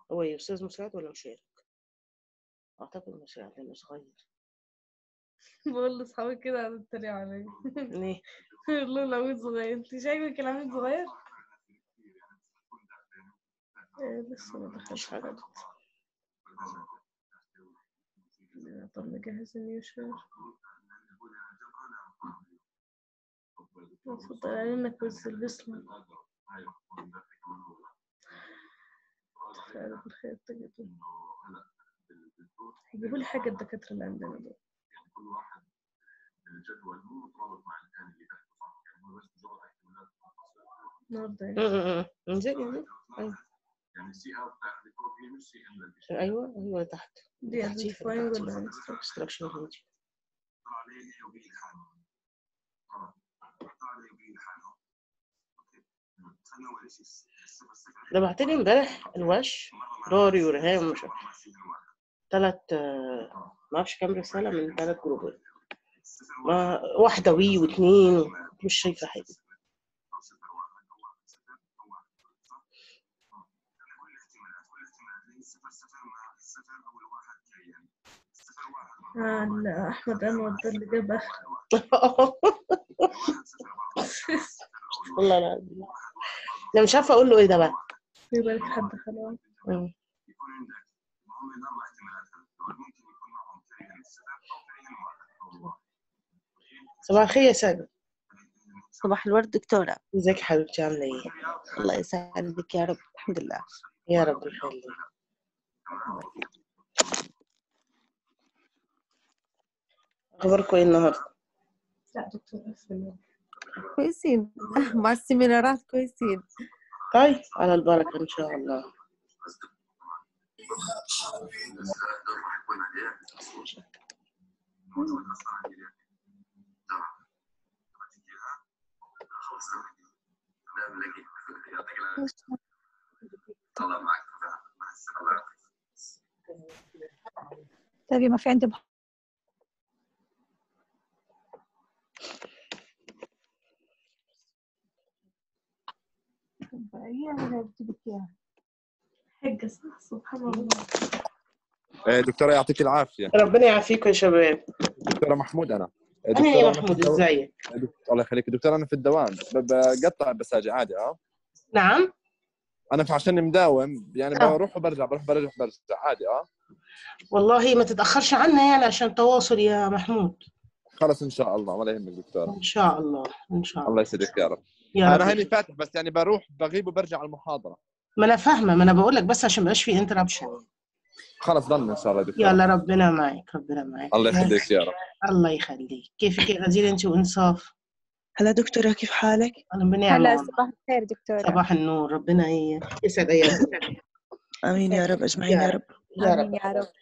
هو ايه استاذ مساعد ولا مشارك اعتقد مساعد لانه صغير بقول لاصحابي كده قعدوا يتريقوا عليا ليه يقول له العميد صغير انت شايفك العميد صغير؟ إيه لسه ما مش دخلش حاجه طب نجهز النيوشير المفروض طالع لنا كويز البسلة فعلا بالخير تجدوا هيجيبوا لي حاجة الدكاترة اللي عندنا دول النهارده يعني. انزل يعني ايوه ايوه ايوه تحت دي تحتيه في identifying تحتيه. ولا instruction؟ instruction meeting. ده بعتلي امبارح الوش داري ورهام مش تلات آه، ما اعرفش كام رسالة من تلات جروبات ما واحدة وي واتنين مش شايفة حاجة آه لا أحمد أنور ده اللي جاب آخر والله العظيم انا مش عارفة اقول له ايه ده بقى في بالك حد خلاص مم. صباح الخير يا سادة صباح الورد دكتورة ازيك يا حبيبتي عاملة ايه الله يسعدك يا رب الحمد لله يا رب يخليك اخباركم ايه النهارده لا دكتور قفل كويسين مع السيمينارات كويسين طيب على البركة ان شاء الله طيب ما في عندي مح- هي ولا بتجيب اياها حجة صح سبحان الله آه، دكتورة يعطيك العافية ربنا يعافيكم يا شباب دكتورة محمود أنا آه، انا يا دكتورة أنا في محمود الدو- ازيك آه، دك- الله يخليك دكتورة أنا في الدوام ب- بقطع بس أجي عادي أه نعم أنا في عشان مداوم يعني آه. بروح وبرجع بروح برجع برجع عادي أه والله ما تتأخرش عنا يعني عشان تواصل يا محمود خلص إن شاء الله ولا يهمك دكتورة ان شاء الله ان شاء الله الله يسعدك يا رب يا أنا رب هاني فاتح بس يعني بروح بغيب وبرجع على المحاضرة ما انا فاهمه ما انا بقول لك بس عشان ما يبقاش في انتربشن خلص ضمن إن شاء الله دكتورة يلا ربنا معاك ربنا معاك الله يخليك يا رب الله يخليك كيفك يا غزيره انت وانصاف هلا دكتورة كيف حالك؟ انا بنعمه هلا والله. صباح الخير دكتورة صباح النور ربنا ي- يسعد ايامك آمين يا رب أجمعين يا رب يا رب آمين يا رب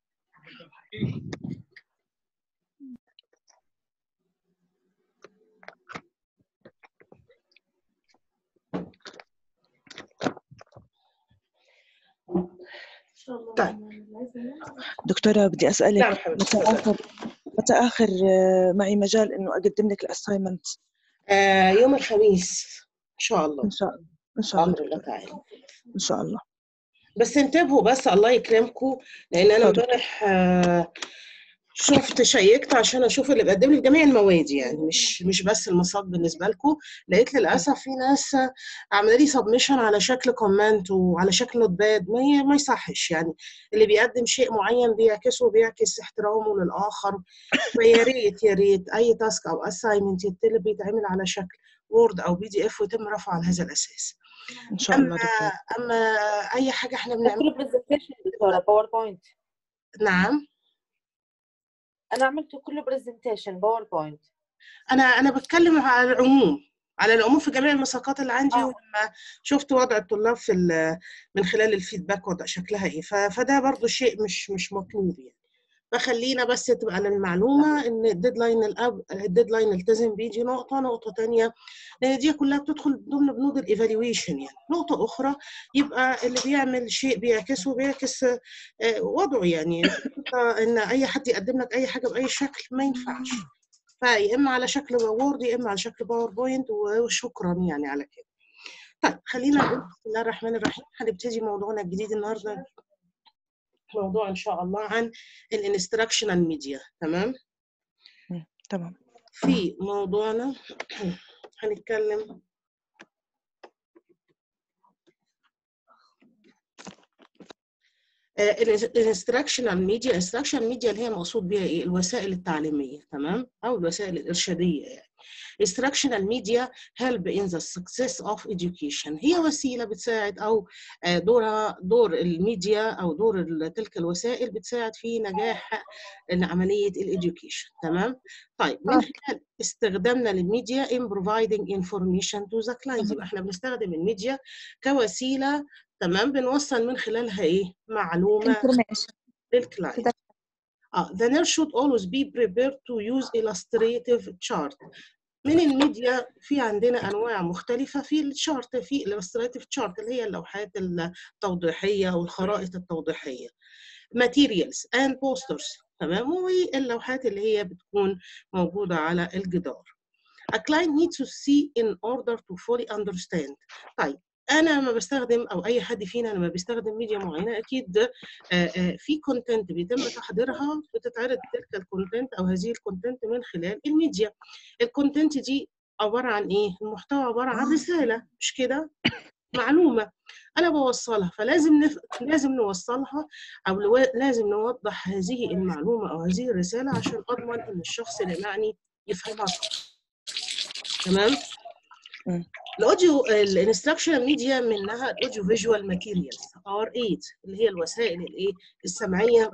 طيب. دكتورة بدي أسألك نعم حبيبتي متى تفضلي. آخر متى آخر آه، معي مجال إنه أقدم لك الأسايمنت آه يوم الخميس ان شاء الله إن شاء الله إن شاء الله امر الله دكتورة. تعالى إن شاء الله بس انتبهوا بس الله يكرمكم لان انا اتفضل. امبارح آه، شفت شيكت عشان اشوف اللي بقدم لك جميع المواد يعني مش مش بس المصاد بالنسبه لكم لقيت للاسف في ناس آه، عامله لي سبمشن على شكل كومنت وعلى شكل نوت باد ما ي- ما يصحش يعني اللي بيقدم شيء معين بيعكسه وبيعكس احترامه للاخر فيا ريت يا ريت اي تاسك او اساينمنت يتطلب بيتعمل على شكل وورد او بي دي اف ويتم رفعه على هذا الاساس إن شاء الله اما دكتورة اما اي حاجه احنا بنعملها كل برزنتيشن دكتورة باوربوينت نعم أنا عملت كله برزنتيشن باوربوينت انا انا بتكلم على العموم على العموم في جميع المساقات اللي عندي آه. ولما شفت وضع الطلاب في ال- من خلال الفيدباك وضع شكلها ايه ف- فده برضو شيء مش مش مطلوب يعني فخلينا بس تبقى للمعلومه ان الديدلاين الأب الديدلاين التزم بيه دي نقطه نقطه تانية لان دي كلها بتدخل ضمن بنود الايفالويشن يعني نقطه اخرى يبقى اللي بيعمل شيء بيعكسه بيعكس آه، وضعه يعني ان اي حد يقدم لك اي حاجه باي شكل ما ينفعش فيا اما على شكل وورد يا اما على شكل باوربوينت وشكرا يعني على كده طيب خلينا نقول بسم الله الرحمن الرحيم هنبتدي موضوعنا الجديد النهارده موضوع ان شاء الله عن الانستراكشنال ميديا تمام تمام في موضوعنا هنتكلم الانستراكشنال ميديا الانستراكشنال ميديا اللي هي مقصود بيها ايه الوسائل التعليميه تمام او الوسائل الارشاديه يعني instructional media help in the success of education هي وسيله بتساعد او آه، دورها دور الميديا او دور ال- تلك الوسائل بتساعد في نجاح عمليه الاديوكيشن تمام طيب من خلال استخدامنا للميديا in providing information to the client يبقى احنا بنستخدم الميديا كوسيله تمام بنوصل من خلالها ايه معلومه information للكلاينت كده. اه the nurse should always be prepared to use illustrative chart من الميديا في عندنا انواع مختلفه في الشارت في illustrative chart اللي هي اللوحات التوضيحيه والخرائط التوضيحيه materials and posters تمام واللوحات اللي هي بتكون موجوده على الجدار A client needs to see in order to fully understand طيب انا لما بستخدم او اي حد فينا لما بيستخدم ميديا معينه اكيد آه، آه، في كونتنت بيتم تحضيرها بتتعرض تلك الكونتنت او هذه الكونتنت من خلال الميديا الكونتنت دي عباره عن ايه المحتوى عباره عن رساله مش كده معلومه انا بوصلها فلازم نف... لازم نوصلها او لو... لازم نوضح هذه المعلومه او هذه الرساله عشان اضمن ان الشخص اللي معني يفهمها صح تمام مم. الاوديو الانستراكشنال ميديا منها الاوديو فيجوال ماتيريالز ار 8 اللي هي الوسائل الايه السمعيه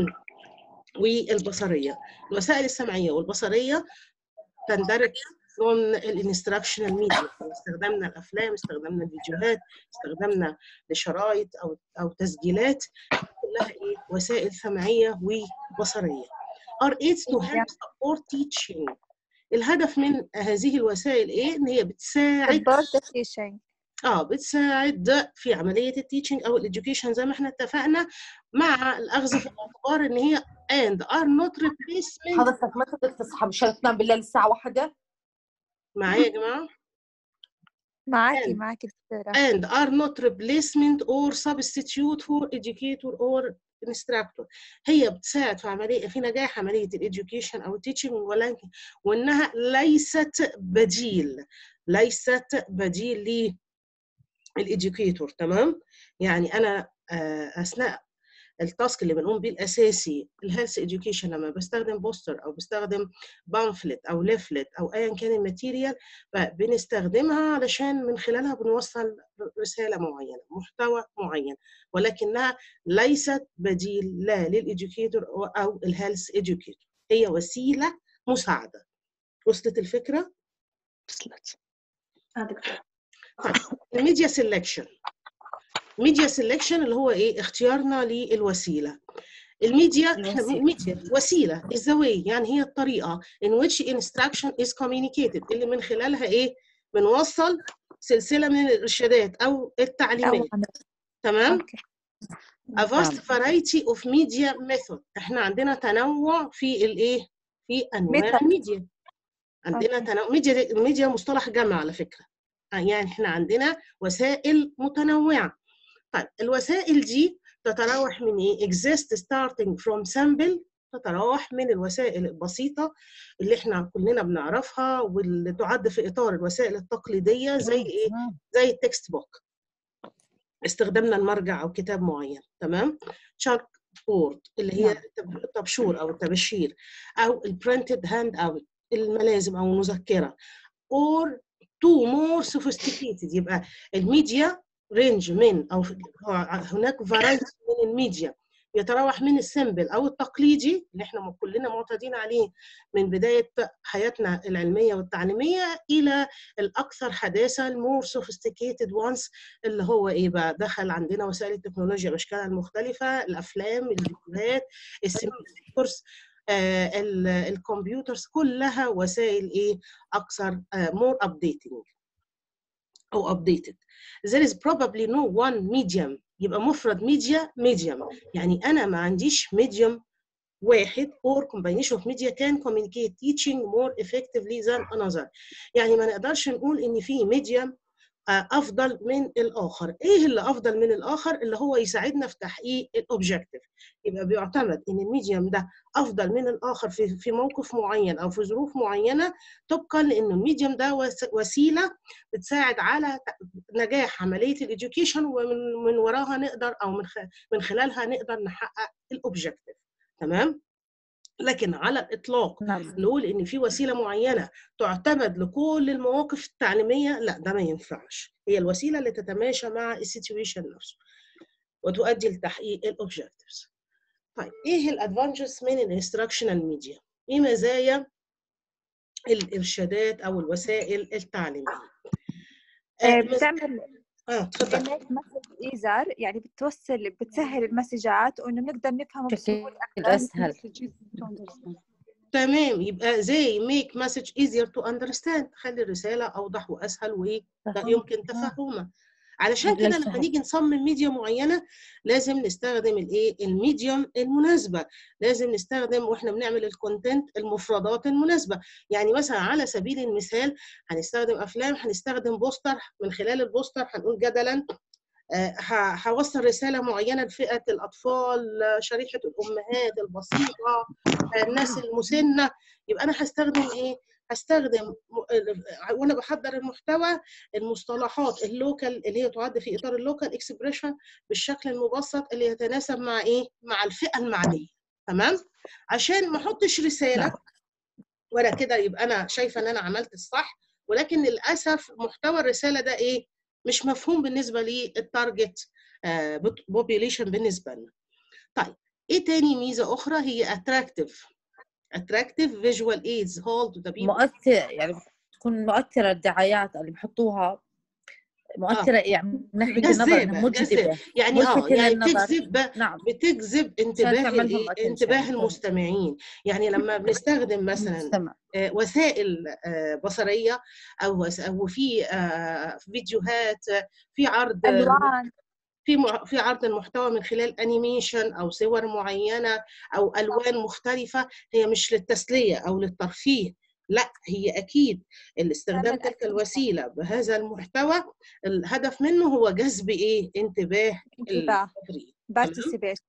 والبصريه الوسائل السمعيه والبصريه تندرج ضمن الانستراكشنال ميديا استخدامنا الافلام استخدامنا الفيديوهات استخدامنا لشرايط او او تسجيلات كلها ايه وسائل سمعيه وبصريه R8 to help support teaching الهدف من هذه الوسائل ايه ان هي بتساعد support the teaching اه بتساعد في عمليه التيتشنج او الاديوكيشن زي ما احنا اتفقنا مع الاخذ في الاعتبار ان هي and are not replacement حضرتك ما تقدر تصحى مشان تنام بالليل الساعة واحدة معايا يا جماعه معاكي And- معاكي دكتورة and are not replacement or substitute for educator or instructor هي بتساعد في عمليه في نجاح عمليه الاديوكيشن او التيتشنج ولكن وانها ليست بديل ليست بديل للاديوكيتور تمام يعني انا آه، اثناء التاسك اللي بنقوم بيه الاساسي الهيلث اديوكيشن لما بستخدم بوستر او بستخدم بامفلت او ليفلت او ايا كان الماتيريال فبنستخدمها علشان من خلالها بنوصل رساله معينه محتوى معين ولكنها ليست بديل لا للإديوكيتور او الهيلث اديوكيتور هي وسيله مساعده وصلت الفكره وصلت الميديا سيلكشن ميديا سيلكشن اللي هو ايه اختيارنا للوسيله الميديا احنا الوسيلة. ميديا وسيله is the way يعني هي الطريقه in which instruction is communicated اللي من خلالها ايه بنوصل سلسله من الارشادات او أو التعليمات عمل. تمام أوكي a vast variety of media method احنا عندنا تنوع في الايه في انواع Method. الميديا عندنا أوكي. تنوع ميديا دي- الميديا مصطلح جمع على فكره يعني احنا عندنا وسائل متنوعه طيب الوسائل دي تتراوح من ايه exist starting from sample تتراوح من الوسائل البسيطه اللي احنا كلنا بنعرفها واللي تعد في اطار الوسائل التقليديه زي ايه زي التكست بوك استخدامنا المرجع او كتاب معين تمام شارك بورد اللي هي التب- الطبشور او التبشير او البرنتد هاند اوت الملازم او المذكره or to more sophisticated يبقى الميديا رينج من او هناك فرايتي من الميديا يتراوح من السيمبل او التقليدي اللي احنا كلنا معتادين عليه من بدايه حياتنا العلميه والتعليميه الى الاكثر حداثه المور سوفيستيكيتد وانس اللي هو ايه بقى دخل عندنا وسائل التكنولوجيا باشكالها المختلفه الافلام الفيديوهات السيميليتورز آه الكمبيوترز كلها وسائل ايه اكثر مور uh, updating او updated there is probably no one medium يبقى مفرد ميديا medium يعني انا ما عنديش medium واحد or combination of media can communicate teaching more effectively than another يعني ما نقدرش نقول ان في medium آه، افضل من الاخر ايه اللي افضل من الاخر اللي هو يساعدنا في تحقيق الاوبجكتيف يبقى بيعتمد ان الميديوم ده افضل من الاخر في في موقف معين او في ظروف معينه طبقا لان الميديوم ده وس- وسيله بتساعد على ت- نجاح عمليه الاديوكيشن ومن من وراها نقدر او من خ- من خلالها نقدر نحقق الاوبجكتيف تمام لكن على الاطلاق نعم نقول ان في وسيله معينه تعتمد لكل المواقف التعليميه لا ده ما ينفعش هي الوسيله اللي تتماشى مع السيتويشن نفسه وتؤدي لتحقيق الاوبجكتيفز طيب ايه الادفانتجز من الانستراكشنال ميديا ايه مزايا الارشادات او الوسائل التعليميه آه، آه، مز- بتعمل اه اتفضل make message easier يعني بتوصل بتسهل المسجات وإنه نقدر نفهمه بشكل بسهولة أكثر أسهل. تمام يبقى زي make message easier to understand خلي الرساله اوضح واسهل وايه يمكن تفهمها علشان كده لما للفهم. نيجي نصمم ميديا معينه لازم نستخدم الايه الميديوم المناسبه لازم نستخدم واحنا بنعمل الكونتنت المفردات المناسبه يعني مثلا على سبيل المثال هنستخدم افلام هنستخدم بوستر من خلال البوستر هنقول جدلا آه، ه- هوصل رساله معينه لفئه الاطفال آه، شريحه الامهات البسيطه آه، الناس المسنه يبقى انا هستخدم ايه هستخدم م- ال- وانا بحضر المحتوى المصطلحات اللوكال اللي هي تعد في اطار اللوكال اكسبريشن بالشكل المبسط اللي يتناسب مع ايه مع الفئه المعنيه تمام عشان ما احطش رساله ولا كده يبقى انا شايفه ان انا عملت الصح ولكن للاسف محتوى الرساله ده ايه مش مفهوم بالنسبه للتارجت بوبيوليشن بالنسبه لنا طيب ايه تاني ميزه اخرى هي اتراكتيف اتراكتيف فيجوال ايدز هولد ذا بيبل مؤثر يعني تكون مؤثرة الدعايات اللي بيحطوها مؤثرة يعني من ناحية النظر جذابة، إنها مجذبة يعني اه ملفتة يعني للنظر. بتجذب نعم بتجذب انتباه تعمل لهم الايه attention. انتباه المستمعين يعني لما بنستخدم مثلا المستمع آه، وسائل آه، بصريه او وس- او في آه، فيديوهات آه، في عرض ألوان في مع- في عرض المحتوى من خلال انيميشن او صور معينه او الوان مختلفه هي مش للتسليه او للترفيه لا هي اكيد الاستخدام تعمل تلك activity. الوسيله بهذا المحتوى الهدف منه هو جذب ايه انتباه انتباه القارئين participation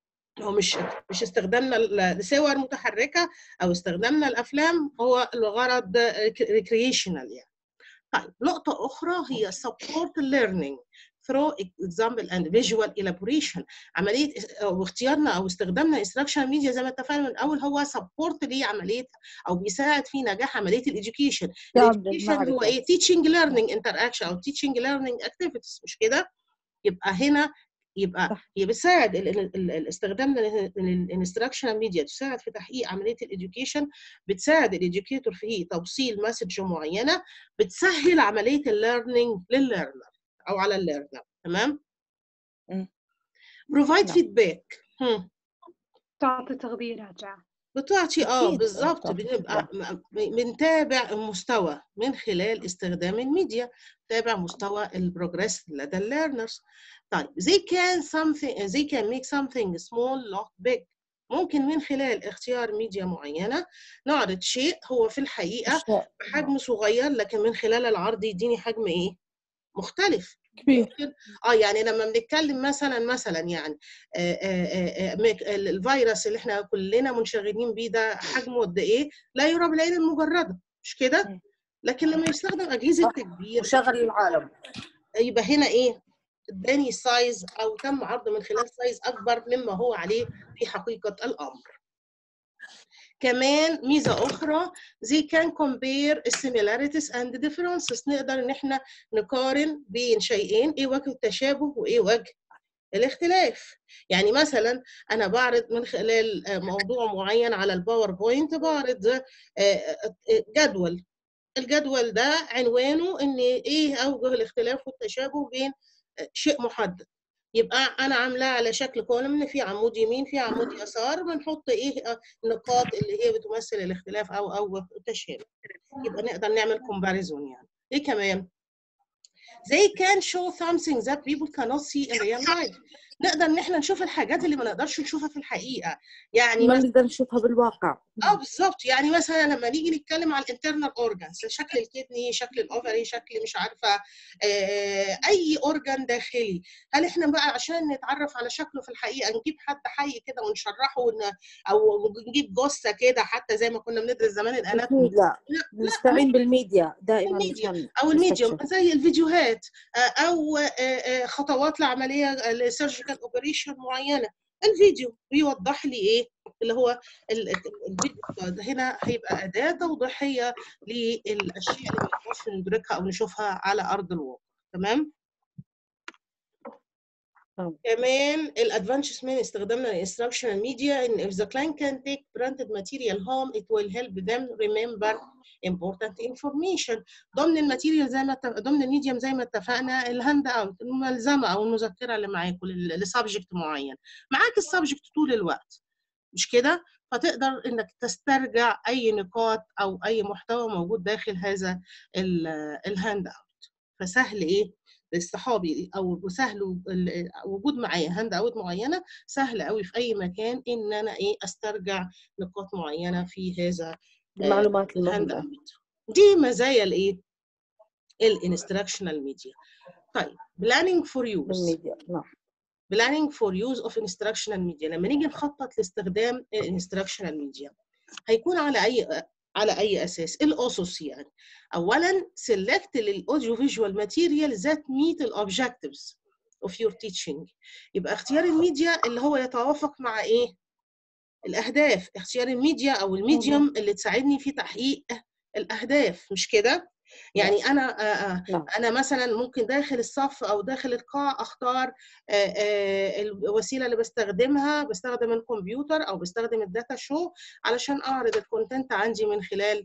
هو مش مش استخدامنا ل- لصور متحركه او استخدامنا الافلام هو الغرض ريكريشنال يعني طيب نقطة أخرى هي support learning through example and visual elaboration عملية أو اختيارنا أو استخدامنا instructional media زي ما اتفقنا من الأول هو support لعملية أو بيساعد في نجاح عملية الإديوكيشن دعم الإديوكيشن هو للمعرفة. إيه teaching learning interaction أو teaching learning activities مش كده يبقى هنا يبقى صح. هي بتساعد ال- ال- ال- الاستخدام للانستراكشنال ميديا تساعد في تحقيق عمليه الاديوكيشن بتساعد الاديوكيتور في توصيل مسج معينه بتسهل عمليه الليرنينج للليرنر او على الليرنر تمام مم. بروفايد نعم. فيدباك تعطي تغذية راجعة بتعطي اه أكيد، بالظبط بتعطي بنبقى م- بنتابع المستوى من خلال استخدام الميديا تابع مستوى البروجريس لدى الليرنرز طيب they can something they can make something small look big ممكن من خلال اختيار ميديا معينة نعرض شيء هو في الحقيقة أشياء بحجم صغير لكن من خلال العرض يديني حجم ايه مختلف كبير ممكن اه يعني لما بنتكلم مثلا مثلا يعني آه آه آه آه ميك- ال- الفيروس اللي احنا كلنا منشغلين بيه ده حجمه قد ايه لا يرى بالعين المجرده مش كده مم. لكن لما يستخدم اجهزه صح. تكبير وشغل العالم يبقى هنا ايه اداني سايز او تم عرضه من خلال سايز اكبر مما هو عليه في حقيقه الامر كمان ميزه اخرى they can compare similarities and differences نقدر ان احنا نقارن بين شيئين ايه وجه التشابه وايه وجه الاختلاف يعني مثلا انا بعرض من خلال آه، موضوع معين على الباوربوينت بعرض آه، آه، جدول الجدول ده عنوانه ان ايه اوجه الاختلاف والتشابه بين آه، شيء محدد يبقى انا عاملاه على شكل كولمن في عمود يمين في عمود يسار بنحط ايه آه، النقاط اللي هي بتمثل الاختلاف او او التشابه يبقى نقدر نعمل كومباريزون يعني ايه كمان they can show something that people cannot see in real life نقدر ان احنا نشوف الحاجات اللي ما نقدرش نشوفها في الحقيقه يعني ما مثلا نقدر نشوفها بالواقع اه بالظبط يعني مثلا لما نيجي نتكلم على الانترنال اورجانز شكل الكدني شكل الاوفري شكل مش عارفه آه اي اورجان داخلي هل احنا بقى عشان نتعرف على شكله في الحقيقه نجيب حد حي كده ونشرحه ون... او نجيب جثه كده حتى زي ما كنا بندرس زمان الاناتومي اكيد لا لا لا نستعين بالميديا دائما الميديا مشان او الميديوم نستكشف زي الفيديوهات آه، او آه، آه، خطوات لعمليه لسيرجيكال اوبريشن معينه الفيديو بيوضح لي ايه اللي هو ال- ال- الفيديو ده هنا هيبقى اداه توضيحيه للاشياء اللي ما نقدرش ندركها او نشوفها على ارض الواقع تمام تمام. كمان الادفانتجز من استخدامنا للانستراكشنال ميديا ان if the client can take printed material home it will help them remember important information ضمن الماتيريال زي ما ات- ضمن الميديم زي ما اتفقنا الهاند اوت الملزمه او المذكره اللي معاكم لسبجكت معين معاك السبجكت طول الوقت مش كده فتقدر انك تسترجع اي نقاط او اي محتوى موجود داخل هذا الهاند اوت فسهل ايه لاصحابي او سهل ال- وجود معايا هاند اوت معينه سهل قوي في اي مكان ان انا ايه استرجع نقاط معينه في هذا المعلومات الهاند المهمة اوت دي مزايا الايه الانستراكشنال ميديا طيب planning for use بالميديا نعم planning for use of instructional media لما نيجي نخطط لاستخدام instructional media هيكون على اي على اي اساس الاسس يعني اولا select للاوديو فيجوال ماتيريال ذات meet الاوبجكتيفز of your teaching يبقى اختيار الميديا اللي هو يتوافق مع ايه الاهداف اختيار الميديا او الميديوم اللي تساعدني في تحقيق الاهداف مش كده يعني انا آه، آه، نعم انا مثلا ممكن داخل الصف او داخل القاع اختار آه، آه، الوسيله اللي بستخدمها بستخدم الكمبيوتر او بستخدم الداتا شو علشان اعرض الكونتنت عندي من خلال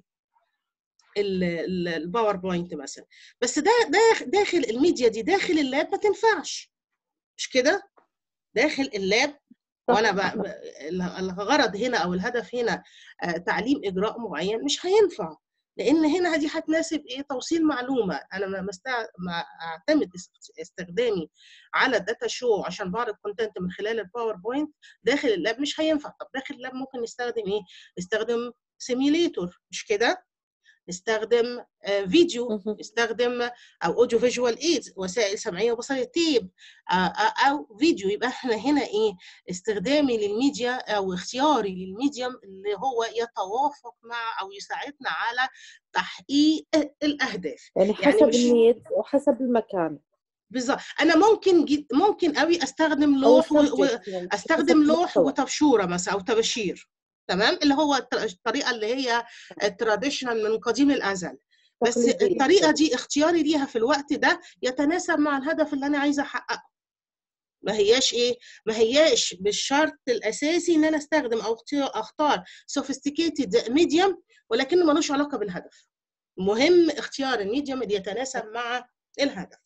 ال- ال- الباوربوينت مثلا بس ده ده داخل الميديا دي داخل اللاب ما تنفعش مش كده داخل اللاب وانا ب... ب... الغرض هنا او الهدف هنا آه، تعليم اجراء معين مش هينفع لان هنا دي هتناسب ايه توصيل معلومه انا ما مستع... ما اعتمد است- استخدامي على الداتا شو عشان بعرض كونتنت من خلال الباوربوينت داخل اللاب مش هينفع طب داخل اللاب ممكن نستخدم ايه نستخدم سيميليتور مش كده نستخدم آه، فيديو مهم. نستخدم او اوديو فيجوال ايدز وسائل سمعيه وبصريه تيب آه، آه، او فيديو يبقى احنا هنا ايه استخدامي للميديا او اختياري للميديم اللي هو يتوافق مع او يساعدنا على تحقيق الاهداف يعني يعني حسب مش- النيد وحسب المكان بالظبط انا ممكن جد ممكن قوي استخدم او لوح و... و... السبجكت يعني استخدم حسب لوح المحتوى. وتبشوره مثلا او تباشير تمام اللي هو الط- الطريقه اللي هي التراديشنال من قديم الازل بس تقليدية. الطريقه دي اختياري ليها في الوقت ده يتناسب مع الهدف اللي انا عايزه احققه ما هياش ايه ما هياش بالشرط الاساسي ان انا استخدم او اختي- اختار sophisticated medium ولكنه ملوش علاقه بالهدف مهم اختيار الميديوم اللي يتناسب مع الهدف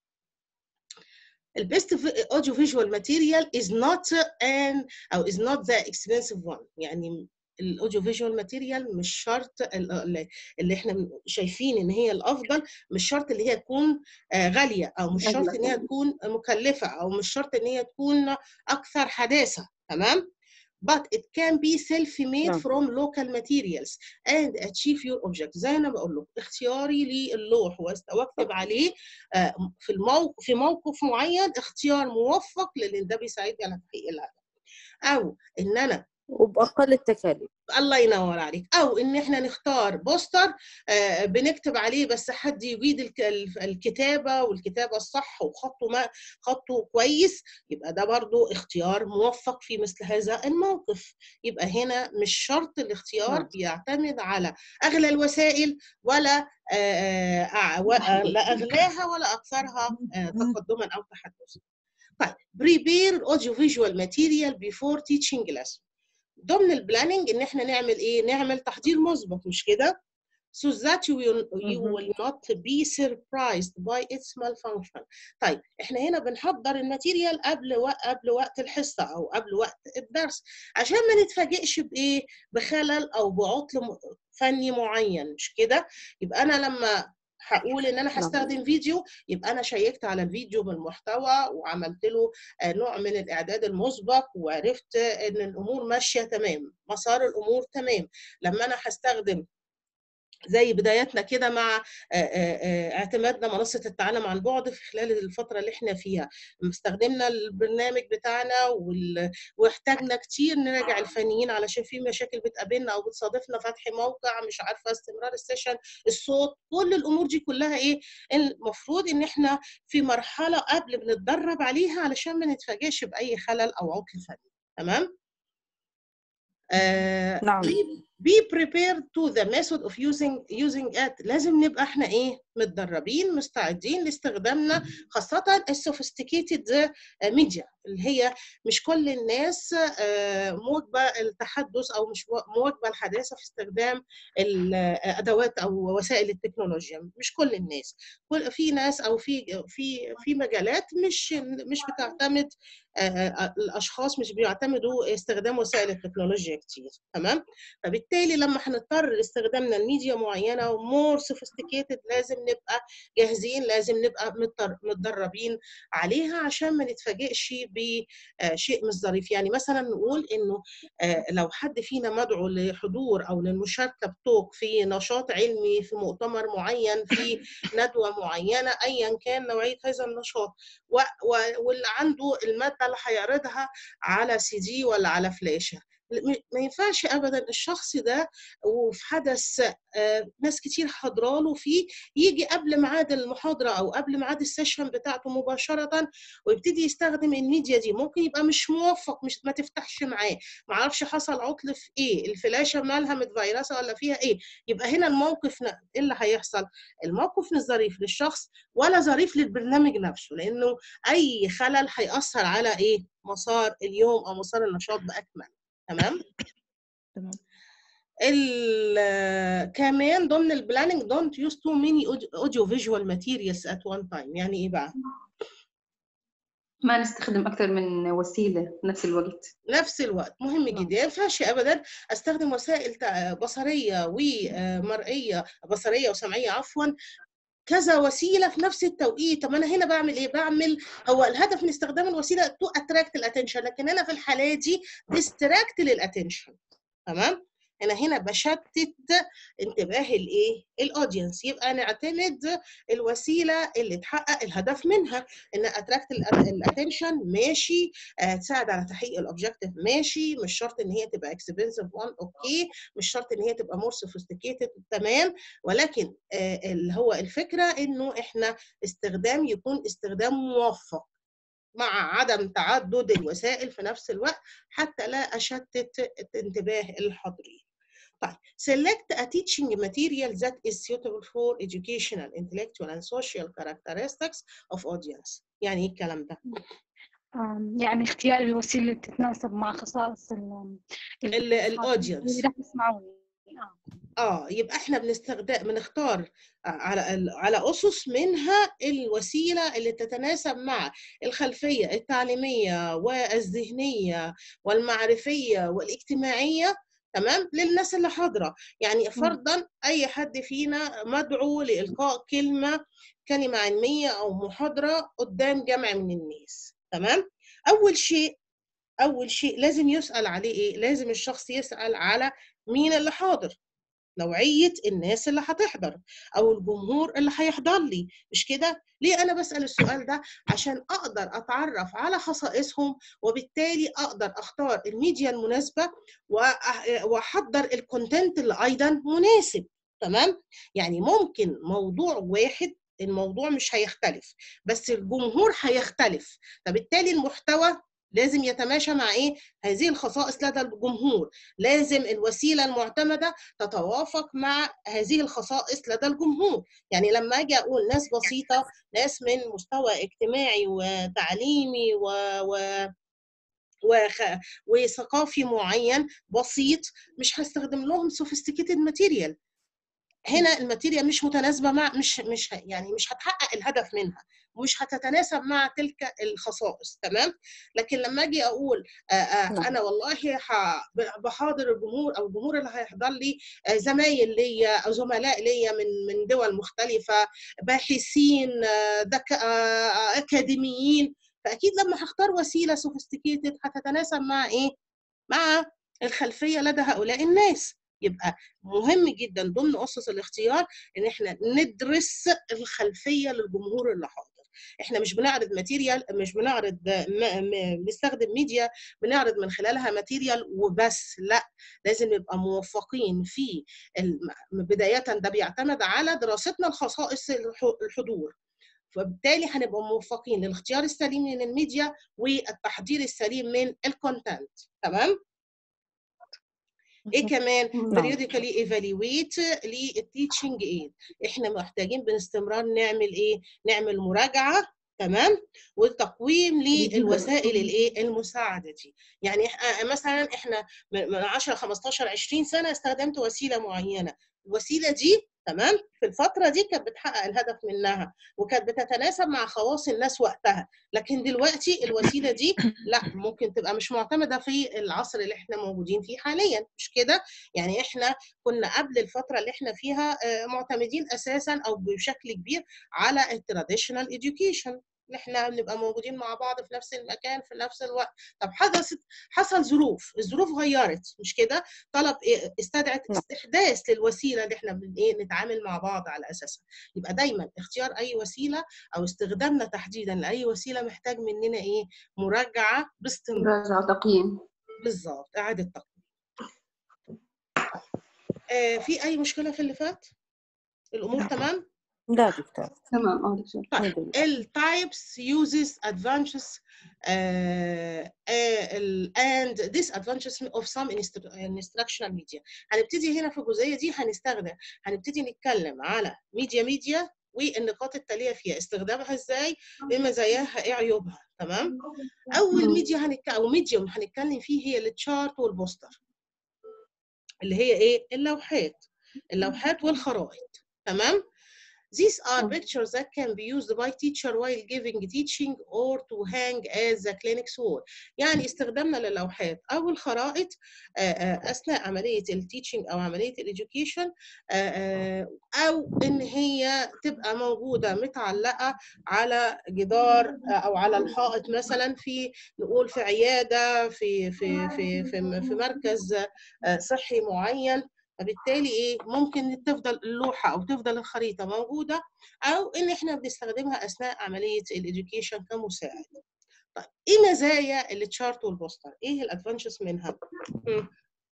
البيست audio visual material is not an او is not the expensive one يعني الاوديو فيجوال ماتيريال مش شرط ال- ال- اللي احنا شايفين ان هي الافضل مش شرط اللي هي تكون آه، غاليه او مش شرط أغلى. ان هي تكون مكلفه او مش شرط ان هي تكون اكثر حداثه تمام but it can be self-made نعم. from local materials and achieve your object زي انا بقول لك اختياري للوح واست- واكتب عليه آه، في الموقف في موقف معين اختيار موفق لان ده بيساعدني على تحقيق الهدف او ان انا وبأقل التكاليف الله ينور عليك او ان احنا نختار بوستر آه، بنكتب عليه بس حد يجيد الك- ال- الكتابه والكتابه الصح وخطه ما خطه كويس يبقى ده برضو اختيار موفق في مثل هذا الموقف يبقى هنا مش شرط الاختيار نعم. بيعتمد على اغلى الوسائل ولا آه، آه، و- آه، لا اغلاها ولا اكثرها آه، تقدما او تحدثا طيب prepare audio visual material before teaching lesson ضمن البلاننج ان احنا نعمل ايه نعمل تحضير مسبق مش كده so that you will, you مهم. will not be surprised by its malfunction طيب احنا هنا بنحضر الماتيريال قبل وقت قبل وقت الحصه او قبل وقت الدرس عشان ما نتفاجئش بايه بخلل او بعطل م- فني معين مش كده يبقى انا لما هقول ان انا هستخدم فيديو يبقى انا شيكت على الفيديو بالمحتوى وعملت له آه، نوع من الاعداد المسبق وعرفت ان الامور ماشيه تمام مسار الامور تمام لما انا هستخدم زي بدايتنا كده مع آه، آه، آه، اعتمادنا منصة التعلم عن بعد في خلال الفترة اللي احنا فيها استخدمنا البرنامج بتاعنا وال... واحتاجنا كتير نراجع الفنيين علشان في مشاكل بتقابلنا او بتصادفنا فتح موقع مش عارفة استمرار السيشن الصوت كل الامور دي كلها ايه المفروض ان احنا في مرحلة قبل بنتدرب عليها علشان ما نتفاجئش باي خلل او عطل فني تمام آه نعم be prepared to the method of using using it لازم نبقى احنا ايه متدربين مستعدين لاستخدامنا خاصة السوفيستيكيتد ميديا اللي هي مش كل الناس آه، مواكبة التحدث او مش مواكبة الحداثة في استخدام الادوات او وسائل التكنولوجيا مش كل الناس كل في ناس او في في في مجالات مش مش بتعتمد آه، آه، الاشخاص مش بيعتمدوا استخدام وسائل التكنولوجيا كتير تمام فبالتالي لما هنضطر لاستخدامنا الميديا معينه ومور سوفيستيكيتد لازم نبقى جاهزين لازم نبقى متدر- متدربين عليها عشان ما نتفاجئش بشيء مش ظريف يعني مثلا نقول انه آه، لو حد فينا مدعو لحضور او للمشاركه بتوك في نشاط علمي في مؤتمر معين في ندوه معينه ايا كان نوعيه هذا النشاط و- و- واللي عنده الماده اللي هيعرضها على سي دي ولا على فلاشه م- ما ينفعش ابدا الشخص ده وفي حدث آه، ناس كتير حاضراله فيه يجي قبل ميعاد المحاضره او قبل ميعاد السيشن بتاعته مباشره ويبتدي يستخدم الميديا دي ممكن يبقى مش موفق مش ما تفتحش معاه ما اعرفش حصل عطل في ايه الفلاشه مالها متفيرسه ولا فيها ايه يبقى هنا الموقف ن- ايه اللي هيحصل الموقف مش ظريف للشخص ولا ظريف للبرنامج نفسه لانه اي خلل هيأثر على ايه مسار اليوم او مسار النشاط باكمله تمام تمام ال- كمان ضمن البلاننج don't use too many audio visual materials at one time يعني ايه بقى ما نستخدم أكثر من وسيلة في نفس الوقت نفس الوقت مهم نعم. جدا ما ينفعش ابدا استخدم وسائل تع- بصريه ومرئيه بصريه وسمعيه عفوا كذا وسيله في نفس التوقيت طب انا هنا بعمل ايه بعمل هو الهدف من استخدام الوسيله تو اتراكت الاتنشن لكن انا في الحاله دي ديستراكت للاتنشن تمام انا هنا بشتت انتباه الايه الاودينس يبقى نعتمد الوسيله اللي تحقق الهدف منها ان اتراكت الاتنشن ماشي آه، تساعد على تحقيق الاوبجيكتيف ماشي مش شرط ان هي تبقى اكسبنسيف وان اوكي مش شرط ان هي تبقى مور سوفيستيكيتد تمام ولكن آه، اللي هو الفكره انه احنا استخدام يكون استخدام موفق مع عدم تعدد الوسائل في نفس الوقت حتى لا اشتت انتباه الحاضرين. طيب select a teaching material that is suitable for educational, intellectual and social characteristics of audience. يعني ايه الكلام ده؟ آم، يعني اختيار الوسيلة اللي تتناسب مع خصائص ال ال- اللي الاودينس راح يسمعوني آه. اه يبقى احنا بنستخدم بنختار على ال- على اسس منها الوسيله اللي تتناسب مع الخلفيه التعليميه والذهنيه والمعرفيه والاجتماعيه تمام للناس اللي حاضره يعني فرضا اي حد فينا مدعو لالقاء كلمه كلمه علميه او محاضره قدام جمع من الناس تمام اول شيء اول شيء لازم يسال عليه ايه لازم الشخص يسال على مين اللي حاضر نوعية الناس اللي هتحضر أو الجمهور اللي هيحضر لي مش كده؟ ليه أنا بسأل السؤال ده؟ عشان أقدر أتعرف على خصائصهم وبالتالي أقدر أختار الميديا المناسبة وأح- وأحضر الكونتنت اللي أيضا مناسب تمام؟ يعني ممكن موضوع واحد الموضوع مش هيختلف بس الجمهور هيختلف فبالتالي المحتوى لازم يتماشى مع ايه هذه الخصائص لدى الجمهور لازم الوسيله المعتمده تتوافق مع هذه الخصائص لدى الجمهور يعني لما اجي اقول ناس بسيطه ناس من مستوى اجتماعي وتعليمي و, و... وخ... وثقافي معين بسيط مش هستخدم لهم sophisticated material هنا الماتيريال مش متناسبه مع مش مش ه- يعني مش هتحقق الهدف منها ومش هتتناسب مع تلك الخصائص تمام لكن لما اجي اقول آه، آه، نعم. انا والله ح- بحاضر الجمهور او الجمهور اللي هيحضر لي آه، زمايل ليا او زملاء ليا من من دول مختلفه باحثين آه، دك... آه، اكاديميين فاكيد لما هختار وسيله سوفيستيكيتد هتتناسب مع ايه؟ مع الخلفيه لدى هؤلاء الناس يبقى مهم جدا ضمن اسس الاختيار ان احنا ندرس الخلفيه للجمهور اللي حاضر احنا مش بنعرض ماتيريال مش بنعرض م- م- بنستخدم ميديا بنعرض من خلالها ماتيريال وبس لا لازم نبقى موفقين في الم- بدايه ده بيعتمد على دراستنا لخصائص الح- الحضور فبالتالي هنبقى موفقين للاختيار السليم من الميديا والتحضير السليم من الكونتنت تمام ايه كمان نعم. periodically evaluate للتيتشنج ايد احنا محتاجين باستمرار نعمل ايه نعمل مراجعه تمام والتقويم للوسائل الايه المساعده دي يعني إح- مثلا احنا من من 10 15 20 سنه استخدمت وسيله معينه الوسيله دي تمام في الفتره دي كانت بتحقق الهدف منها وكانت بتتناسب مع خواص الناس وقتها لكن دلوقتي الوسيله دي لا ممكن تبقى مش معتمده في العصر اللي احنا موجودين فيه حاليا مش كده يعني احنا كنا قبل الفتره اللي احنا فيها آه، معتمدين اساسا او بشكل كبير على التراديشنال education اللي احنا بنبقى موجودين مع بعض في نفس المكان في نفس الوقت طب حدثت حصل ظروف الظروف غيرت مش كده طلب إيه؟ استدعت نعم. استحداث للوسيله اللي احنا بن ايه نتعامل مع بعض على اساسها يبقى دايما اختيار اي وسيله او استخدامنا تحديدا لاي وسيله محتاج مننا ايه مراجعه باستمرار مراجعة تقييم بالظبط اعاده تقييم آه في اي مشكله في اللي فات الامور تمام لا دكتور تمام اه دكتور الحمد لله التايبس uses advantages uh, uh, and disadvantages of some instru- instructional media هنبتدي هنا في الجزئيه دي هنستخدم هنبتدي نتكلم على ميديا ميديا والنقاط التاليه فيها استخدامها ازاي ايه مزاياها ايه عيوبها تمام اول مم. ميديا هنتكلم او ميديوم هنتكلم فيه هي التشارت والبوستر اللي هي ايه اللوحات اللوحات والخرائط تمام These are مم. pictures that can be used by teacher while giving teaching or to hang as a clinic wall. يعني استخدامنا للوحات أو الخرائط آه، آه، أثناء عملية التيتشنج أو عملية الإديوكيشن أو إن هي تبقى موجودة متعلقة على جدار آه، أو على الحائط مثلا في نقول في عيادة في في في في, في مركز آه، صحي معين فبالتالي ايه ممكن تفضل اللوحه او تفضل الخريطه موجوده او ان احنا بنستخدمها اثناء عمليه الاديوكيشن كمساعد طيب ايه مزايا التشارت والبوستر ايه الادفانتجز منها مم.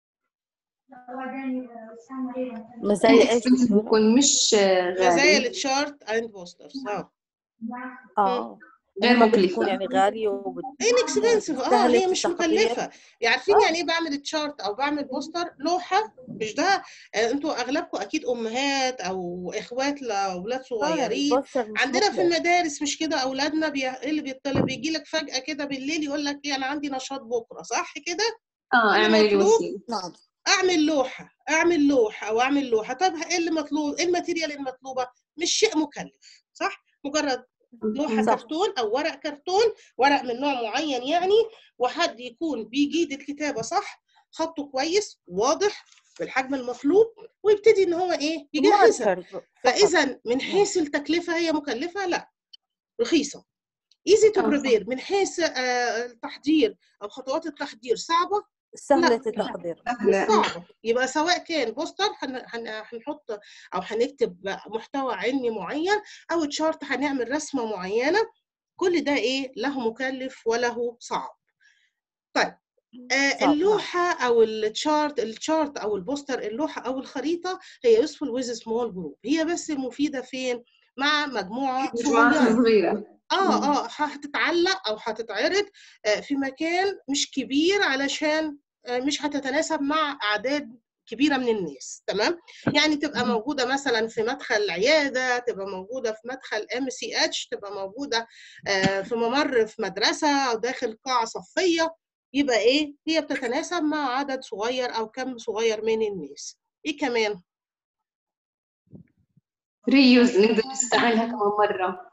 مزايا ايش expensive دكتور؟ بيكون مش آه، مزايا غالي التشارت اند بوسترز اه اه غير إما بتكون مكلفة يعني غالية وبت... انكسبنسيف اه تستهلك هي مش التحضير. مكلفه يعني عارفين آه. يعني ايه بعمل تشارت او بعمل بوستر لوحه مش ده آه، انتوا اغلبكم اكيد امهات او اخوات لاولاد صغيرين البوستر مش عندنا في مكلف. المدارس مش كده اولادنا بي... إيه اللي بيطلب بيجي لك فجاه كده بالليل يقول لك ايه انا عندي نشاط بكره صح كده اه اللي اعملي لي مطلوب وسيلة نعم اعمل لوحه اعمل لوحه او اعمل لوحه طب ايه اللي مطلوب ايه الماتيريال المطلوبه مش شيء مكلف صح مجرد لوحه صح. كرتون او ورق كرتون ورق من نوع معين يعني وحد يكون بيجيد الكتابه صح خطه كويس واضح بالحجم المطلوب ويبتدي ان هو ايه يجهزها مؤثر فقط. فاذا من حيث التكلفه هي مكلفه لا رخيصه ايزي تو آه، صح. بريبير من حيث آه، التحضير او خطوات التحضير صعبه سهلة لا. التحضير مش سهلة صعبه يبقى سواء كان بوستر هن- هن- هنحط او هنكتب محتوى علمي معين او تشارت هنعمل رسمه معينه كل ده ايه له مكلف وله صعب طيب آه صعب، نعم. اللوحه او التشارت التشارت او البوستر اللوحه او الخريطه هي يوسفول ويز سمول جروب هي بس المفيده فين مع مجموعه مجموعات صغيره صغيرة اه مم. اه هتتعلق او هتتعرض آه، في مكان مش كبير علشان آه، مش هتتناسب مع اعداد كبيره من الناس تمام يعني تبقى مم. موجوده مثلا في مدخل العياده تبقى موجوده في مدخل ام سي اتش تبقى موجوده آه، في ممر في مدرسه او داخل قاعه صفيه يبقى ايه هي بتتناسب مع عدد صغير او كم صغير من الناس ايه كمان ريوز نقدر نستعملها كمان مرة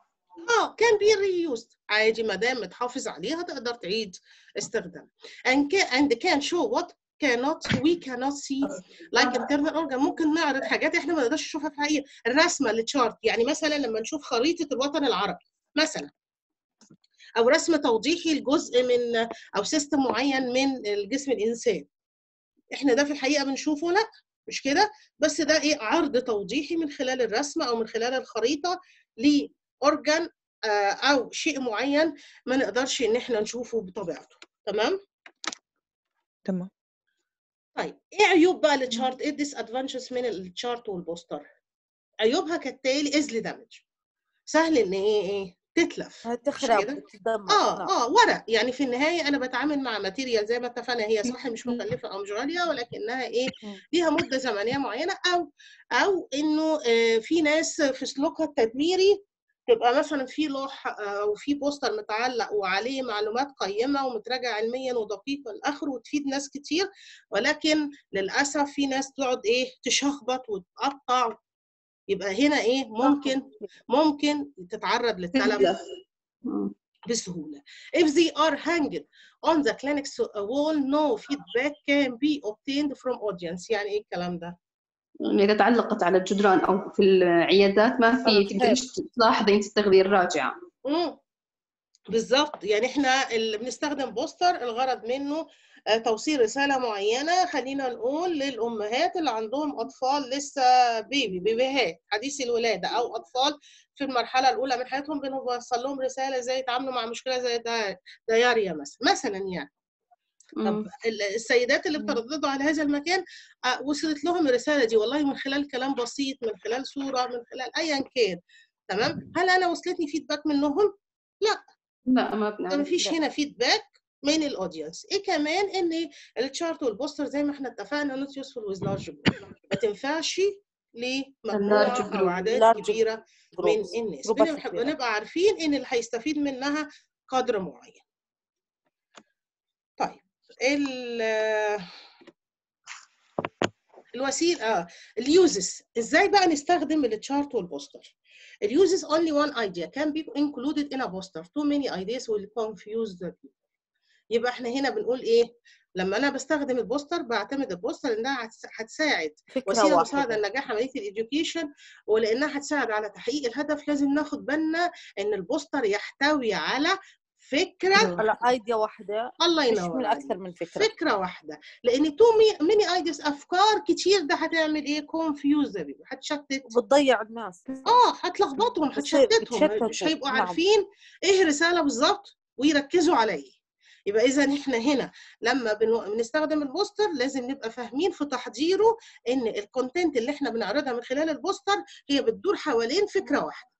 اه كان بي ريوزد عادي ما دام متحافظ عليها تقدر تعيد استخدام and can and can show what cannot we cannot see like internal organ ممكن نعرض حاجات احنا ما نقدرش نشوفها في الحقيقه الرسمه التشارت يعني مثلا لما نشوف خريطه الوطن العربي مثلا او رسم توضيحي لجزء من او سيستم معين من الجسم الانسان احنا ده في الحقيقه بنشوفه لا مش كده بس ده ايه عرض توضيحي من خلال الرسمه او من خلال الخريطه لاورجان او شيء معين ما نقدرش ان احنا نشوفه بطبيعته تمام تمام طيب ايه عيوب بقى التشارت ايه الديس ادفانتجز من التشارت والبوستر عيوبها كالتالي ايزلي دامج سهل ان ايه ايه تتلف هتخرب كده؟ وتتدمر اه نعم. اه ورق يعني في النهايه انا بتعامل مع ماتيريال زي ما اتفقنا هي صح مش مكلفه او مش غاليه ولكنها ايه مم. ليها مده زمنيه معينه او او انه آه، في ناس في سلوكها التدميري تبقى مثلا في لوح آه، او في بوستر متعلق وعليه معلومات قيمه ومتراجع علميا ودقيق والاخر وتفيد ناس كتير ولكن للاسف في ناس تقعد ايه تشخبط وتقطع يبقى هنا ايه ممكن ممكن تتعرض للتلف تتلف. مم. بسهولة. If they are hanging on the clinic's wall, no feedback can be obtained from audience. يعني ايه الكلام ده؟ يعني إذا تعلقت على الجدران أو في العيادات ما في خلاص، تقدريش تلاحظين تستخدمي الراجعة مم. بالظبط يعني احنا اللي بنستخدم بوستر الغرض منه آه، توصيل رسالة معينة خلينا نقول للأمهات اللي عندهم أطفال لسه بيبي بيبيهات حديثي الولادة أو أطفال في المرحلة الأولى من حياتهم بنوصل لهم رسالة ازاي يتعاملوا مع مشكلة زي دا- دياريا مثلا مثلا يعني مم. طب ال- السيدات اللي مم. بترددوا على هذا المكان آه، وصلت لهم الرساله دي والله من خلال كلام بسيط من خلال صوره من خلال ايا كان تمام هل انا وصلتني فيدباك منهم لا ما ما بنعرف فيش لا. هنا فيدباك من الاودينس ايه كمان ان التشارت والبوستر زي ما احنا اتفقنا نوت يوسفول ويز لارج ما تنفعش لمجموعه Large او group. اعداد Large كبيره من groups. الناس جروبات بنبقى كبيرة. بنبقى عارفين ان اللي هيستفيد منها قدر معين طيب ال الوسيله اه اليوزز ازاي بقى نستخدم التشارت والبوستر اليوزز only one idea can be included in a poster too many ideas will confuse the people يبقى احنا هنا بنقول ايه لما انا بستخدم البوستر بعتمد البوستر انها هتس- هتساعد فكرة وسيله مساعده واحدة لنجاح عمليه الاديوكيشن ولانها هتساعد على تحقيق الهدف لازم ناخد بالنا ان البوستر يحتوي على فكره على ايديا واحدة الله مش ينور من عليك. اكثر من فكرة فكره واحده لان تو ميني ايديز افكار كتير ده هتعمل ايه كونفيوز هتشتت وبتضيع الناس اه هتلخبطهم بتصير هتشتتهم بتشتتوا. مش هيبقوا نعم. عارفين ايه الرساله بالظبط ويركزوا عليه يبقى اذا احنا هنا لما بنو- بنستخدم البوستر لازم نبقى فاهمين في تحضيره ان الكونتنت اللي احنا بنعرضها من خلال البوستر هي بتدور حوالين فكره واحده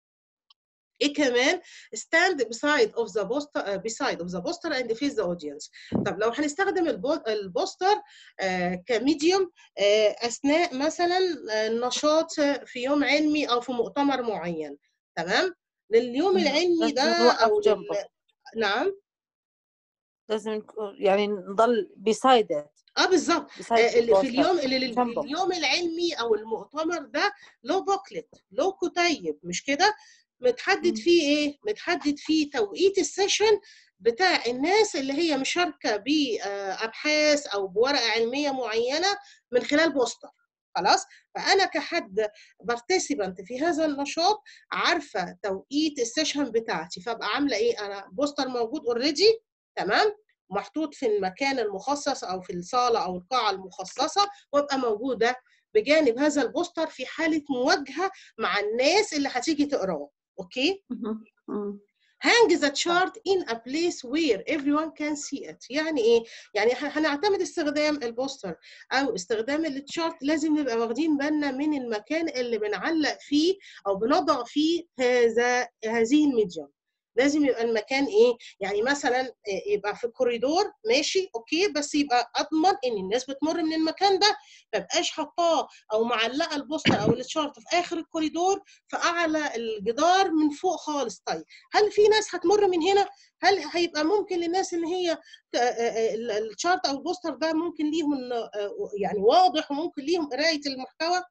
ايه كمان stand beside of the poster uh, beside of the poster and face the audience طب لو هنستخدم البو- البوستر آه كميديوم آه اثناء مثلا آه، النشاط في يوم علمي او في مؤتمر معين تمام لليوم مم. العلمي ده لازم نوقف او لل... جنبه. نعم لازم نكون- يعني نضل beside it اه بالظبط beside آه، اللي the في اليوم poster. اللي لل- جنبه. اليوم العلمي او المؤتمر ده له بوكلت له كتيب مش كده متحدد مم. فيه ايه متحدد فيه توقيت السيشن بتاع الناس اللي هي مشاركه بابحاث او بورقه علميه معينه من خلال بوستر خلاص فانا كحد بارتيسيبنت في هذا النشاط عارفه توقيت السيشن بتاعتي فابقى عامله ايه انا بوستر موجود اوريدي تمام محطوط في المكان المخصص او في الصاله او القاعه المخصصه وابقى موجوده بجانب هذا البوستر في حاله مواجهه مع الناس اللي هتيجي تقراه اوكي مهم. مم. hang the chart in a place where everyone can see it يعني ايه يعني ه- هنعتمد استخدام البوستر او استخدام التشارت لازم نبقى واخدين بالنا من المكان اللي بنعلق فيه او بنضع فيه هذا هذه الميديوم لازم يبقى المكان ايه يعني مثلا إيه، يبقى في الكوريدور ماشي اوكي بس يبقى اضمن ان الناس بتمر من المكان ده ما بقاش حطاه او معلقه البوستر او التشارت في اخر الكوريدور في اعلى الجدار من فوق خالص طيب هل في ناس هتمر من هنا هل هيبقى ممكن للناس اللي هي ت- آه، آه، ال- الشارت او البوستر ده ممكن ليهم إن- آه، يعني واضح وممكن ليهم قرايه المحتوى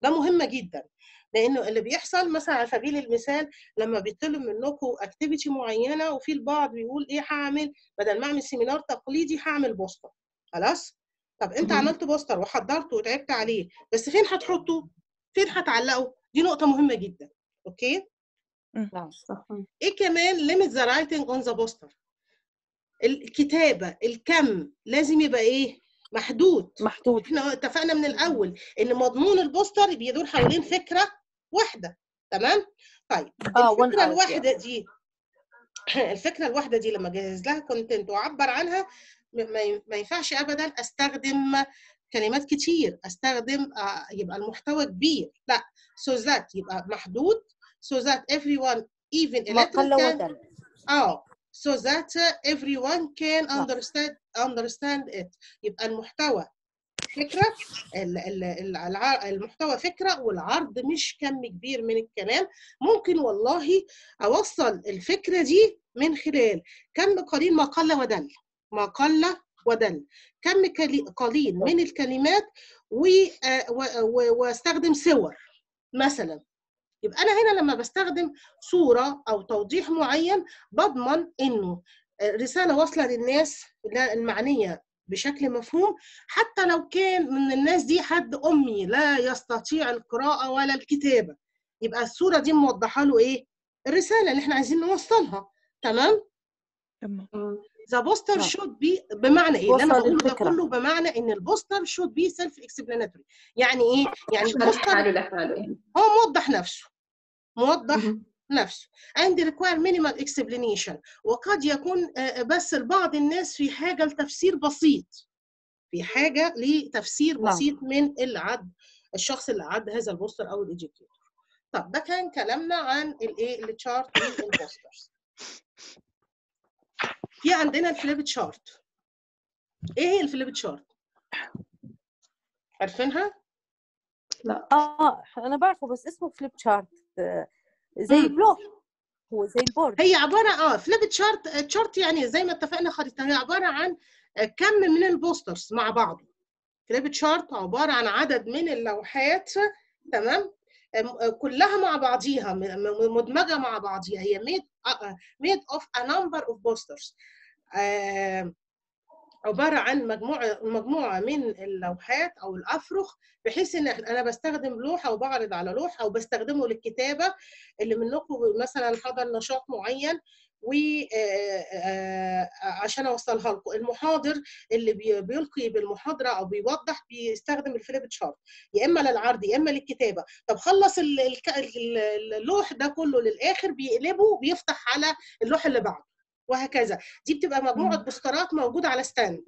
ده مهمه جدا لانه اللي بيحصل مثلا على سبيل المثال لما بيطلب منكم اكتيفيتي معينه وفي البعض بيقول ايه هعمل بدل ما اعمل سيمينار تقليدي هعمل بوستر خلاص طب انت مهم. عملت بوستر وحضرته وتعبت عليه بس فين هتحطه فين هتعلقه دي نقطه مهمه جدا اوكي نعم صح ايه كمان limit the writing on the poster الكتابه الكم لازم يبقى ايه محدود محدود احنا اتفقنا من الاول ان مضمون البوستر بيدور حوالين فكره واحده تمام طيب اه one الفكره hour الواحده دي الفكره الواحده دي لما اجهز لها كونتنت واعبر عنها م- ما ي- ما ينفعش ابدا استخدم كلمات كتير استخدم آه، يبقى المحتوى كبير لا so that يبقى محدود so that everyone even ما قل illiterate can ودل اه so that uh, everyone can نعم. understand understand it يبقى المحتوى فكرة ال- ال- ال- الع- المحتوى فكرة والعرض مش كم كبير من الكلام ممكن والله أوصل الفكرة دي من خلال كم قليل ما قل ودل ما قل ودل كم كلي- قليل من الكلمات و- آه، و- و- واستخدم صور مثلا يبقى انا هنا لما بستخدم صوره او توضيح معين بضمن انه رساله واصله للناس لا- المعنيه بشكل مفهوم حتى لو كان من الناس دي حد امي لا يستطيع القراءه ولا الكتابه يبقى الصوره دي موضحه له ايه الرساله اللي احنا عايزين نوصلها تمام تمام ذا بوستر نعم. شود بي بمعنى ايه اللي انا وصل بقوله ده الفكرة. كله بمعنى ان البوستر شود بي سيلف اكسبلاناتوري يعني ايه يعني شرح البوستر حاله لحاله يعني هو موضح نفسه موضح مهم. نفسه and require minimal explanation وقد يكون آه، بس لبعض الناس في حاجة لتفسير بسيط في حاجة لتفسير نعم. بسيط من اللي عد الشخص اللي عد هذا البوستر أو الإديوكيتور طب ده كان كلامنا عن الايه التشارت والبوسترز في عندنا الفليب تشارت ايه هي الفليب تشارت عارفينها اه انا بعرفه بس اسمه فليب شارت آه، زي مم. اللوح هو زي البورد هي عباره اه فليب تشارت تشارت يعني زي ما اتفقنا خريطه هي عباره عن كم من البوسترز مع بعضه فليب تشارت عباره عن عدد من اللوحات تمام أم- كلها مع بعضيها م- م- مدمجه مع بعضيها هي made uh, made of a number of posters آه، عباره عن مجموعه مجموعه من اللوحات او الافرخ بحيث ان انا بستخدم لوحه وبعرض على لوحه وبستخدمه للكتابه اللي منكم مثلا حضر نشاط معين وعشان اوصلها لكم المحاضر اللي بي- بيلقي بالمحاضره او بيوضح بيستخدم الفليب تشارت يا اما للعرض يا اما للكتابه طب خلص ال- الك- ال- اللوح ده كله للاخر بيقلبه بيفتح على اللوح اللي بعده وهكذا دي بتبقى مجموعه بوسترات موجوده على ستاند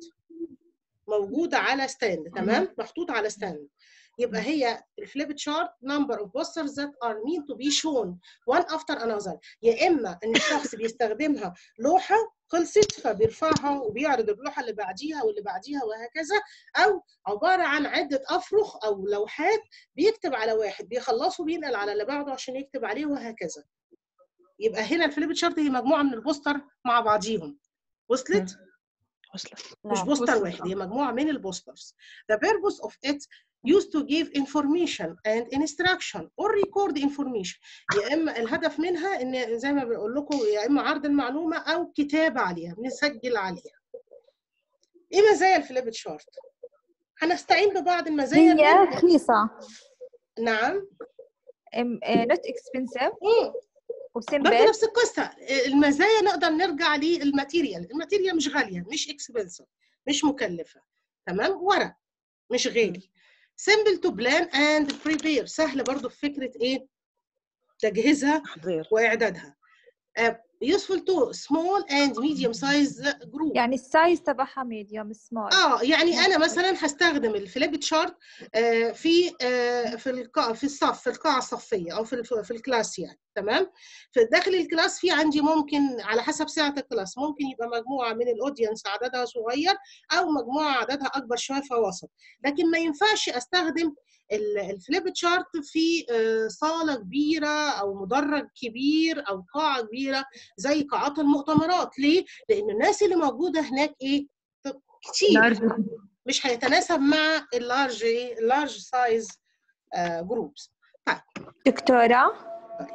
موجوده على ستاند تمام محطوط على ستاند يبقى هي الفليب تشارت number of posters that are meant to be shown one after another يا اما ان الشخص بيستخدمها لوحه خلصت فبيرفعها وبيعرض اللوحه اللي بعديها واللي بعديها وهكذا او عباره عن عده افرخ او لوحات بيكتب على واحد بيخلصه بينقل على اللي بعده عشان يكتب عليه وهكذا يبقى هنا الفليب تشارت هي مجموعه من البوستر مع بعضيهم وصلت؟ وصلت مش نعم. بوستر وصلت. واحد هي مجموعه من البوسترز the purpose of it used to give information and instruction or record information يا اما الهدف منها ان زي ما بقول لكم يا اما عرض المعلومه او كتابه عليها بنسجل عليها ايه مزايا الفليب تشارت هنستعين ببعض المزايا هي من- رخيصة نعم نوت اكسبنسيف مم. برضه وسيمبل نفس القصه المزايا نقدر نرجع للماتيريال الماتيريال مش غاليه مش اكسبنسيف مش مكلفه تمام ورق مش غالي simple to plan and prepare سهل برضه في فكره ايه تجهيزها تحضير واعدادها آه، useful to small and medium size group يعني السايز تبعها ميديوم سمول اه يعني انا مثلا هستخدم الفليب تشارت آه، في آه، في القاعه في الصف في القاعه الصفيه او في الف- في الكلاس يعني تمام في داخل الكلاس في عندي ممكن على حسب سعه الكلاس ممكن يبقى مجموعه من الاودينس عددها صغير او مجموعه عددها اكبر شويه فوسط لكن ما ينفعش استخدم ال- الفليب تشارت في آه، صاله كبيره او مدرج كبير او قاعه كبيره زي قاعات المؤتمرات ليه لان الناس اللي موجوده هناك ايه كتير مش هيتناسب مع اللارج ايه اللارج سايز جروبس دكتورة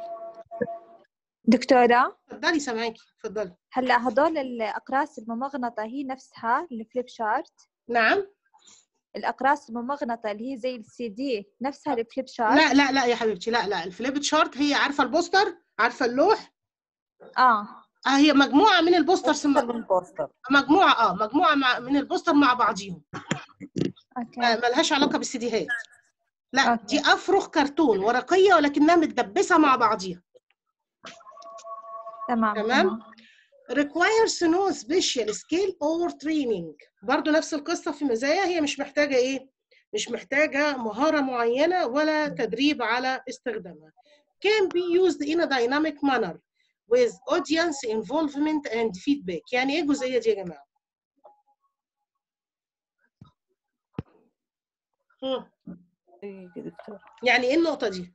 دكتورة اتفضلي سامعاكي اتفضلي هلا هدول الأقراص الممغنطة هي نفسها الفليب شارت نعم الأقراص الممغنطة اللي هي زي السي دي نفسها الفليب شارت لا لا لا يا حبيبتي لا لا الفليب تشارت هي عارفه البوستر عارفه اللوح اه اه هي مجموعه من البوسترز أكثر من بوستر مجموعه اه مجموعه مع من البوستر مع بعضيهم اوكي ما ملهاش علاقه بالسيديهات لا أوكي. دي افرخ كرتون ورقيه ولكنها متدبسه مع بعضيها تمام تمام. requires no special skill or training برضو نفس القصة في مزايا هي مش محتاجة ايه مش محتاجة مهارة معينة ولا تدريب على استخدامها can be used in a dynamic manner with audience involvement and feedback يعني ايه الجزئية دي يا جماعة هم، إيه يا دكتور يعني ايه النقطة دي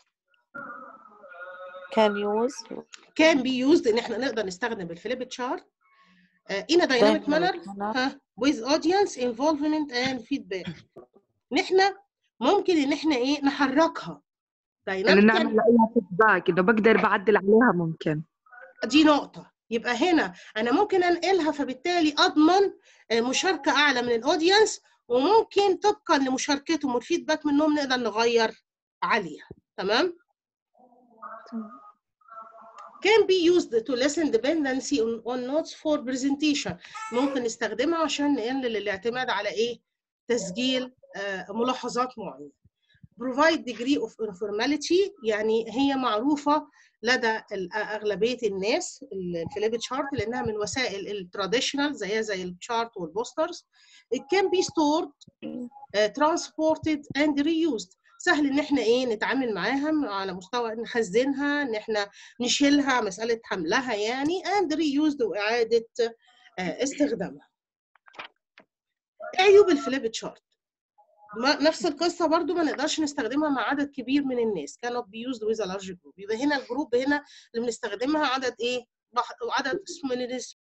كان يوز can be used ان احنا نقدر نستخدم الفليب تشارت in a dynamic manner ها with audience involvement and feedback ان احنا ممكن ان احنا ايه نحركها انه dynamic نعمل عليها فيدباك انه بقدر بعدل عليها ممكن دي نقطة يبقى هنا أنا ممكن أنقلها فبالتالي أضمن آه، مشاركة أعلى من الأودينس وممكن طبقا لمشاركتهم والفيدباك منهم نقدر نغير عليها تمام؟ can be used to lessen dependency on, on notes for presentation ممكن نستخدمها عشان نقلل الاعتماد على إيه؟ تسجيل آه، ملاحظات معينة provide degree of informality يعني هي معروفة لدى ال- أغلبية الناس الفليب تشارت لأنها من وسائل التراديشنال زيها زي الشارت والبوسترز it can be stored uh, transported and reused سهل ان احنا ايه نتعامل معاها على مستوى نخزنها ان احنا نشيلها مسألة حملها يعني and reused وإعادة آه، استخدامها إيه عيوب الفليب تشارت ما نفس القصه برضو ما نقدرش نستخدمها مع عدد كبير من الناس cannot be used with a large group يبقى هنا الجروب هنا اللي بنستخدمها عدد ايه بح- عدد من